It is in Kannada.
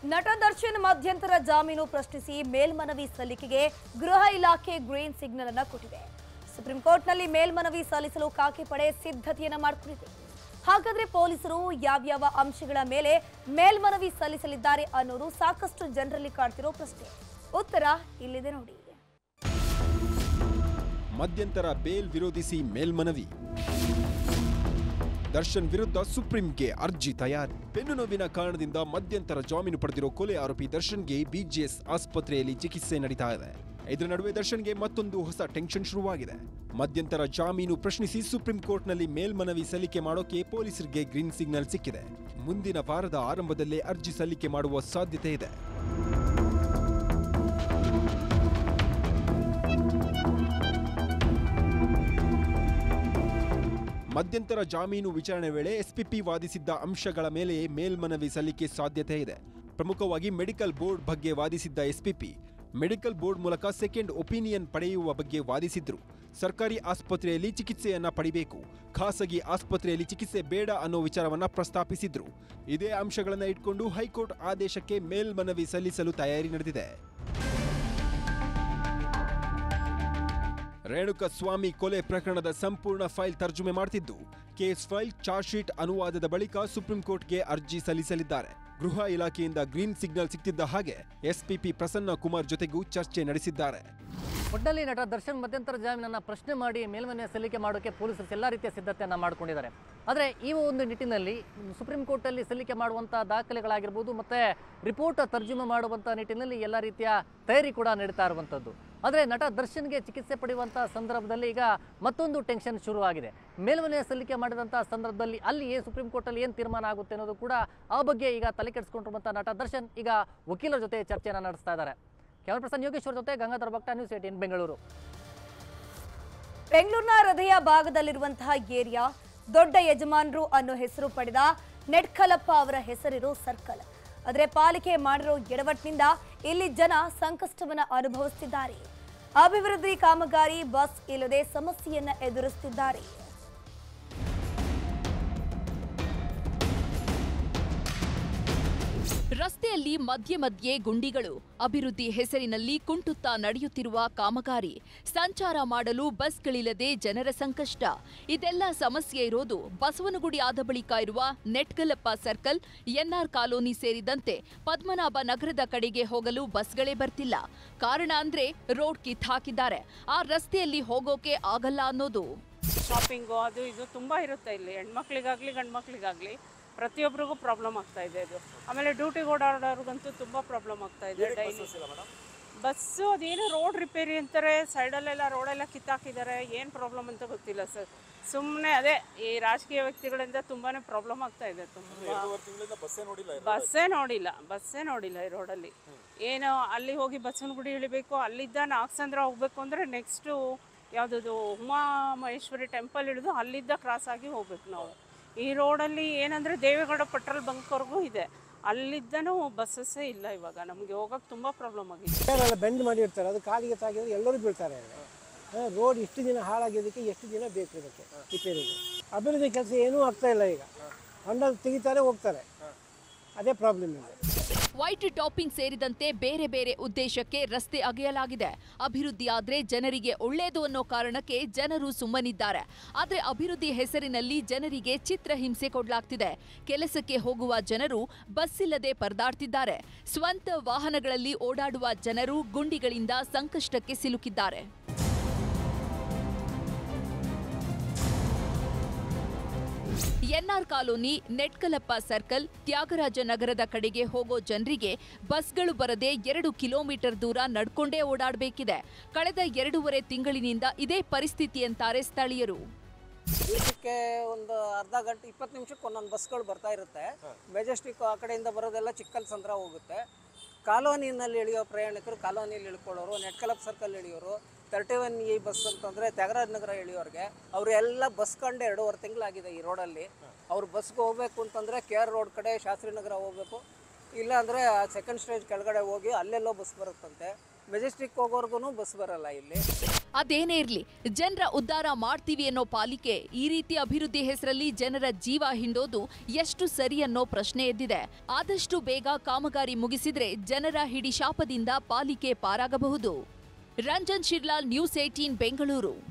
ನಟ ದರ್ಶನ್ ಮಧ್ಯಂತರ ಜಾಮೀನು ಪ್ರಶ್ನಿಸಿ ಮೇಲ್ಮನವಿ ಸಲ್ಲಿಕೆಗೆ ಗೃಹ ಇಲಾಖೆ ಗ್ರೀನ್ ಸಿಗ್ನಲ್ ಅನ್ನ ಕೊಟ್ಟಿದೆ ಸುಪ್ರೀಂ ಕೋರ್ಟ್ನಲ್ಲಿ ಮೇಲ್ಮನವಿ ಸಲ್ಲಿಸಲು ಖಾಕಿ ಪಡೆ ಸಿದ್ಧತೆಯನ್ನ ಮಾಡಿಕೊಂಡಿದೆ ಹಾಗಾದ್ರೆ ಪೊಲೀಸರು ಯಾವ್ಯಾವ ಅಂಶಗಳ ಮೇಲೆ ಮೇಲ್ಮನವಿ ಸಲ್ಲಿಸಲಿದ್ದಾರೆ ಅನ್ನೋದು ಸಾಕಷ್ಟು ಜನರಲ್ಲಿ ಕಾಡ್ತಿರೋ ಪ್ರಶ್ನೆ ಉತ್ತರ ಇಲ್ಲಿದೆ ನೋಡಿ ಮಧ್ಯಂತರ ಬೇಲ್ ವಿರೋಧಿಸಿ ಮೇಲ್ಮನವಿ ದರ್ಶನ್ ವಿರುದ್ಧ ಸುಪ್ರೀಂಗೆ ಅರ್ಜಿ ತಯಾರಿ ಬೆನ್ನು ನೋವಿನ ಕಾರಣದಿಂದ ಮಧ್ಯಂತರ ಜಾಮೀನು ಪಡೆದಿರೋ ಕೊಲೆ ಆರೋಪಿ ದರ್ಶನ್ಗೆ ಬಿಜಿಎಸ್ ಆಸ್ಪತ್ರೆಯಲ್ಲಿ ಚಿಕಿತ್ಸೆ ನಡೀತಾ ಇದೆ ಇದರ ನಡುವೆ ದರ್ಶನ್ಗೆ ಮತ್ತೊಂದು ಹೊಸ ಟೆನ್ಷನ್ ಶುರುವಾಗಿದೆ ಮಧ್ಯಂತರ ಜಾಮೀನು ಪ್ರಶ್ನಿಸಿ ಸುಪ್ರೀಂ ಕೋರ್ಟ್ನಲ್ಲಿ ಮೇಲ್ಮನವಿ ಸಲ್ಲಿಕೆ ಮಾಡೋಕೆ ಪೊಲೀಸರಿಗೆ ಗ್ರೀನ್ ಸಿಗ್ನಲ್ ಸಿಕ್ಕಿದೆ ಮುಂದಿನ ವಾರದ ಆರಂಭದಲ್ಲೇ ಅರ್ಜಿ ಸಲ್ಲಿಕೆ ಮಾಡುವ ಸಾಧ್ಯತೆ ಇದೆ ಮಧ್ಯಂತರ ಜಾಮೀನು ವಿಚಾರಣೆ ವೇಳೆ ಎಸ್ಪಿಪಿ ವಾದಿಸಿದ್ದ ಅಂಶಗಳ ಮೇಲೆ ಮೇಲ್ಮನವಿ ಸಲ್ಲಿಕೆ ಸಾಧ್ಯತೆ ಇದೆ ಪ್ರಮುಖವಾಗಿ ಮೆಡಿಕಲ್ ಬೋರ್ಡ್ ಬಗ್ಗೆ ವಾದಿಸಿದ್ದ ಎಸ್ಪಿಪಿ ಮೆಡಿಕಲ್ ಬೋರ್ಡ್ ಮೂಲಕ ಸೆಕೆಂಡ್ ಒಪಿನಿಯನ್ ಪಡೆಯುವ ಬಗ್ಗೆ ವಾದಿಸಿದ್ರು ಸರ್ಕಾರಿ ಆಸ್ಪತ್ರೆಯಲ್ಲಿ ಚಿಕಿತ್ಸೆಯನ್ನ ಪಡಿಬೇಕು ಖಾಸಗಿ ಆಸ್ಪತ್ರೆಯಲ್ಲಿ ಚಿಕಿತ್ಸೆ ಬೇಡ ಅನ್ನೋ ವಿಚಾರವನ್ನ ಪ್ರಸ್ತಾಪಿಸಿದ್ರು ಇದೇ ಅಂಶಗಳನ್ನ ಇಟ್ಕೊಂಡು ಹೈಕೋರ್ಟ್ ಆದೇಶಕ್ಕೆ ಮೇಲ್ಮನವಿ ಸಲ್ಲಿಸಲು ತಯಾರಿ ನಡೆದಿದೆ ರೇಣುಕ ಸ್ವಾಮಿ ಕೊಲೆ ಪ್ರಕರಣದ ಸಂಪೂರ್ಣ ಫೈಲ್ ತರ್ಜುಮೆ ಮಾಡ್ತಿದ್ದು ಕೇಸ್ ಫೈಲ್ ಚಾರ್ಜ್ ಶೀಟ್ ಅನುವಾದದ ಬಳಿಕ ಸುಪ್ರೀಂ ಕೋರ್ಟ್ಗೆ ಅರ್ಜಿ ಸಲ್ಲಿಸಲಿದ್ದಾರೆ ಗೃಹ ಇಲಾಖೆಯಿಂದ ಗ್ರೀನ್ ಸಿಗ್ನಲ್ ಸಿಗ್ತಿದ್ದ ಹಾಗೆ ಎಸ್ಪಿಪಿ ಪ್ರಸನ್ನ ಕುಮಾರ್ ಜೊತೆಗೂ ಚರ್ಚೆ ನಡೆಸಿದ್ದಾರೆ ಒಟ್ಟಲ್ಲಿ ನಟ ದರ್ಶನ್ ಮಧ್ಯಂತರ ಜಾಮೀನನ್ನು ಪ್ರಶ್ನೆ ಮಾಡಿ ಮೇಲ್ಮನೆ ಸಲ್ಲಿಕೆ ಮಾಡೋಕ್ಕೆ ಪೊಲೀಸರು ಎಲ್ಲ ರೀತಿಯ ಸಿದ್ಧತೆಯನ್ನು ಮಾಡಿಕೊಂಡಿದ್ದಾರೆ ಆದರೆ ಈ ಒಂದು ನಿಟ್ಟಿನಲ್ಲಿ ಸುಪ್ರೀಂ ಕೋರ್ಟಲ್ಲಿ ಸಲ್ಲಿಕೆ ಮಾಡುವಂಥ ದಾಖಲೆಗಳಾಗಿರ್ಬೋದು ಮತ್ತು ರಿಪೋರ್ಟ್ ತರ್ಜುಮೆ ಮಾಡುವಂಥ ನಿಟ್ಟಿನಲ್ಲಿ ಎಲ್ಲ ರೀತಿಯ ತಯಾರಿ ಕೂಡ ನಡೀತಾ ಇರುವಂಥದ್ದು ಆದರೆ ನಟ ದರ್ಶನ್ಗೆ ಚಿಕಿತ್ಸೆ ಪಡೆಯುವಂಥ ಸಂದರ್ಭದಲ್ಲಿ ಈಗ ಮತ್ತೊಂದು ಟೆನ್ಷನ್ ಶುರುವಾಗಿದೆ ಮೇಲ್ಮನೆ ಸಲ್ಲಿಕೆ ಮಾಡಿದಂಥ ಸಂದರ್ಭದಲ್ಲಿ ಅಲ್ಲಿ ಏನು ಸುಪ್ರೀಂ ಕೋರ್ಟಲ್ಲಿ ಏನು ತೀರ್ಮಾನ ಆಗುತ್ತೆ ಅನ್ನೋದು ಕೂಡ ಆ ಬಗ್ಗೆ ಈಗ ತಲೆ ಕೆಡಿಸ್ಕೊಂಡಿರುವಂಥ ನಟ ದರ್ಶನ್ ಈಗ ವಕೀಲರ ಜೊತೆ ಚರ್ಚೆಯನ್ನು ನಡೆಸ್ತಾ ಇದ್ದಾರೆ ಕ್ಯಾಮರಾ ಪರ್ಸನ್ ಯೋಗೇಶ್ವರ್ ಜೊತೆ ಗಂಗಾಧರ ಭಕ್ತ ನ್ಯೂಸ್ ಏಟೀನ್ ಬೆಂಗಳೂರು ಬೆಂಗಳೂರಿನ ಹೃದಯ ಭಾಗದಲ್ಲಿರುವಂತಹ ಏರಿಯಾ ದೊಡ್ಡ ಯಜಮಾನರು ಅನ್ನೋ ಹೆಸರು ಪಡೆದ ನೆಟ್ಕಲಪ್ಪ ಅವರ ಹೆಸರಿರೋ ಸರ್ಕಲ್ ಆದರೆ ಪಾಲಿಕೆ ಮಾಡಿರೋ ಎಡವಟ್ಟಿನಿಂದ ಇಲ್ಲಿ ಜನ ಸಂಕಷ್ಟವನ್ನ ಅನುಭವಿಸುತ್ತಿದ್ದಾರೆ ಅಭಿವೃದ್ಧಿ ಕಾಮಗಾರಿ ಬಸ್ ಇಲ್ಲದೆ ಸಮಸ್ಯೆಯನ್ನ ಎದುರಿಸುತ್ತಿದ್ದಾರೆ ರಸ್ತೆಯಲ್ಲಿ ಮಧ್ಯೆ ಮಧ್ಯೆ ಗುಂಡಿಗಳು ಅಭಿವೃದ್ಧಿ ಹೆಸರಿನಲ್ಲಿ ಕುಂಟುತ್ತಾ ನಡೆಯುತ್ತಿರುವ ಕಾಮಗಾರಿ ಸಂಚಾರ ಮಾಡಲು ಬಸ್ಗಳಿಲ್ಲದೆ ಜನರ ಸಂಕಷ್ಟ ಇದೆಲ್ಲ ಸಮಸ್ಯೆ ಇರೋದು ಬಸವನಗುಡಿ ಆದ ಬಳಿಕ ಇರುವ ನೆಟ್ಗಲಪ್ಪ ಸರ್ಕಲ್ ಎನ್ಆರ್ ಕಾಲೋನಿ ಸೇರಿದಂತೆ ಪದ್ಮನಾಭ ನಗರದ ಕಡೆಗೆ ಹೋಗಲು ಬಸ್ಗಳೇ ಬರ್ತಿಲ್ಲ ಕಾರಣ ಅಂದ್ರೆ ರೋಡ್ ಕಿತ್ ಹಾಕಿದ್ದಾರೆ ಆ ರಸ್ತೆಯಲ್ಲಿ ಹೋಗೋಕೆ ಆಗಲ್ಲ ಅನ್ನೋದು ಶಾಪಿಂಗು ಅದು ಇದು ತುಂಬ ಇರುತ್ತೆ ಇಲ್ಲಿ ಹೆಣ್ಮಕ್ಳಿಗಾಗಲಿ ಗಂಡು ಮಕ್ಳಿಗಾಗಲಿ ಪ್ರತಿಯೊಬ್ಬರಿಗೂ ಪ್ರಾಬ್ಲಮ್ ಆಗ್ತಾ ಇದೆ ಅದು ಆಮೇಲೆ ಡ್ಯೂಟಿಗೆ ಓಡಾಡೋರ್ಗಂತೂ ತುಂಬ ಪ್ರಾಬ್ಲಮ್ ಆಗ್ತಾ ಇದೆ ಡೈಲಿ ಬಸ್ಸು ಅದೇನು ರೋಡ್ ರಿಪೇರಿ ಅಂತಾರೆ ಸೈಡಲ್ಲೆಲ್ಲ ರೋಡೆಲ್ಲ ಕಿತ್ತಾಕಿದ್ದಾರೆ ಏನು ಪ್ರಾಬ್ಲಮ್ ಅಂತ ಗೊತ್ತಿಲ್ಲ ಸರ್ ಸುಮ್ಮನೆ ಅದೇ ಈ ರಾಜಕೀಯ ವ್ಯಕ್ತಿಗಳಿಂದ ತುಂಬಾ ಪ್ರಾಬ್ಲಮ್ ಆಗ್ತಾ ಇದೆ ತುಂಬ ಬಸ್ಸೇ ನೋಡಿಲ್ಲ ಬಸ್ಸೇ ನೋಡಿಲ್ಲ ಈ ರೋಡಲ್ಲಿ ಏನು ಅಲ್ಲಿ ಹೋಗಿ ಬಸವನಗುಡಿ ಇಳಿಬೇಕು ಅಲ್ಲಿದ್ದ ನಾಗಸಂದ್ರ ಹೋಗ್ಬೇಕು ಅಂದರೆ ನೆಕ್ಸ್ಟು ಯಾವುದದು ಉಮಾ ಮಹೇಶ್ವರಿ ಟೆಂಪಲ್ ಇಳಿದು ಅಲ್ಲಿದ್ದ ಕ್ರಾಸ್ ಆಗಿ ಹೋಗ್ಬೇಕು ನಾವು ಈ ರೋಡಲ್ಲಿ ಏನಂದರೆ ದೇವೇಗೌಡ ಪೆಟ್ರೋಲ್ ಬಂಕ್ವರೆಗೂ ಇದೆ ಅಲ್ಲಿದ್ದನೂ ಬಸ್ಸಸ್ಸೇ ಇಲ್ಲ ಇವಾಗ ನಮಗೆ ಹೋಗೋಕೆ ತುಂಬ ಪ್ರಾಬ್ಲಮ್ ಆಗಿದೆ ಟೈರೆಲ್ಲ ಬೆಂಡ್ ಮಾಡಿರ್ತಾರೆ ಅದು ಕಾಲಿಗೆ ತಾಗಿದ್ರೆ ಎಲ್ಲರೂ ಬೀಳ್ತಾರೆ ರೋಡ್ ಇಷ್ಟು ದಿನ ಹಾಳಾಗಿದ್ದಕ್ಕೆ ಎಷ್ಟು ದಿನ ಬೇಕು ಇದಕ್ಕೆ ರಿಪೇರಿಗೆ ಅಭಿವೃದ್ಧಿ ಕೆಲಸ ಏನೂ ಆಗ್ತಾ ಇಲ್ಲ ಈಗ ಹಂಡಲ್ ತೆಗಿತಾರೆ ಹೋಗ್ತಾರೆ ಅದೇ ಪ್ರಾಬ್ಲಮ್ ಇದೆ ವೈಟ್ ಟಾಪಿಂಗ್ ಸೇರಿದಂತೆ ಬೇರೆ ಬೇರೆ ಉದ್ದೇಶಕ್ಕೆ ರಸ್ತೆ ಅಗೆಯಲಾಗಿದೆ ಅಭಿವೃದ್ಧಿ ಆದ್ರೆ ಜನರಿಗೆ ಒಳ್ಳೆಯದು ಅನ್ನೋ ಕಾರಣಕ್ಕೆ ಜನರು ಸುಮ್ಮನಿದ್ದಾರೆ ಆದ್ರೆ ಅಭಿವೃದ್ಧಿ ಹೆಸರಿನಲ್ಲಿ ಜನರಿಗೆ ಚಿತ್ರಹಿಂಸೆ ಕೊಡಲಾಗ್ತಿದೆ ಕೆಲಸಕ್ಕೆ ಹೋಗುವ ಜನರು ಬಸ್ ಇಲ್ಲದೆ ಪರದಾಡ್ತಿದ್ದಾರೆ ಸ್ವಂತ ವಾಹನಗಳಲ್ಲಿ ಓಡಾಡುವ ಜನರು ಗುಂಡಿಗಳಿಂದ ಸಂಕಷ್ಟಕ್ಕೆ ಸಿಲುಕಿದ್ದಾರೆ NR colony Netkalappa circle Thyagaraja ನಗರದ ಕಡೆಗೆ ಹೋಗೋ ಜನರಿಗೆ ಬಸ್ಗಳು ಬರದೆ ಎರಡು ಕಿಲೋಮೀಟರ್ ದೂರ ನಡ್ಕೊಂಡೇ ಓಡಾಡಬೇಕಿದೆ ಕಳೆದ ಎರಡೂವರೆ ತಿಂಗಳಿನಿಂದ ಇದೇ ಪರಿಸ್ಥಿತಿ ಅಂತಾರೆ ಸ್ಥಳೀಯರು ದಿವಸಕ್ಕೆ ಒಂದು ಅರ್ಧ ಗಂಟೆ ಇಪ್ಪತ್ತು ನಿಮಿಷಕ್ಕೆ ಒಂದೊಂದು ಬಸ್ಗಳು ಬರ್ತಾ ಇರುತ್ತೆ ಮೆಜೆಸ್ಟಿಕ್ ಆ ಕಡೆಯಿಂದ ಬರೋದೆಲ್ಲ ಚಿಕ್ಕಲ್ ಸಂದ್ರ ಹೋಗುತ್ತೆ ಕಾಲೋನಿನಲ್ಲಿ ಇಳಿಯೋ ಪ್ರಯಾಣಿಕರು ಕಾಲೋನಿಯಲ್ಲಿ ಇಳ್ಕೊಳ್ಳೋರು ನೆಟ್ಕಲಪ್ ಸರ್ಕಲ್ ಇಳಿಯೋರು ತರ್ಟಿ ಒನ್ ಇ ಬಸ್ ಅಂತಂದರೆ ತ್ಯಾಗರಾಜ ನಗರ ಇಳಿಯೋರಿಗೆ ಅವರೆಲ್ಲ ಬಸ್ ಕಂಡು ಎರಡೂವರೆ ತಿಂಗಳಾಗಿದೆ ಈ ರೋಡಲ್ಲಿ ಅವ್ರು ಬಸ್ಗೆ ಹೋಗ್ಬೇಕು ಅಂತಂದರೆ ಕೆ ಆರ್ ರೋಡ್ ಕಡೆ ಶಾಸ್ತ್ರಿ ನಗರ ಹೋಗ್ಬೇಕು ಇಲ್ಲ ಅಂದರೆ ಸೆಕೆಂಡ್ ಸ್ಟೇಜ್ ಕೆಳಗಡೆ ಹೋಗಿ ಅಲ್ಲೆಲ್ಲೋ ಬಸ್ ಬರುತ್ತಂತೆ ಮೆಜೆಸ್ಟಿಕ್ ಹೋಗೋರ್ಗು ಬಸ್ ಬರಲ್ಲ ಇಲ್ಲಿ ಅದೇನೇ ಇರ್ಲಿ ಜನರ ಉದ್ಧಾರ ಮಾಡ್ತೀವಿ ಅನ್ನೋ ಪಾಲಿಕೆ ಈ ರೀತಿ ಅಭಿವೃದ್ಧಿ ಹೆಸರಲ್ಲಿ ಜನರ ಜೀವ ಹಿಂಡೋದು ಎಷ್ಟು ಸರಿ ಅನ್ನೋ ಪ್ರಶ್ನೆ ಎದ್ದಿದೆ ಆದಷ್ಟು ಬೇಗ ಕಾಮಗಾರಿ ಮುಗಿಸಿದ್ರೆ ಜನರ ಹಿಡಿಶಾಪದಿಂದ ಪಾಲಿಕೆ ಪಾರಾಗಬಹುದು ರಂಜನ್ ಶಿರ್ಲಾಲ್ ನ್ಯೂಸ್ ಏಟೀನ್ ಬೆಂಗಳೂರು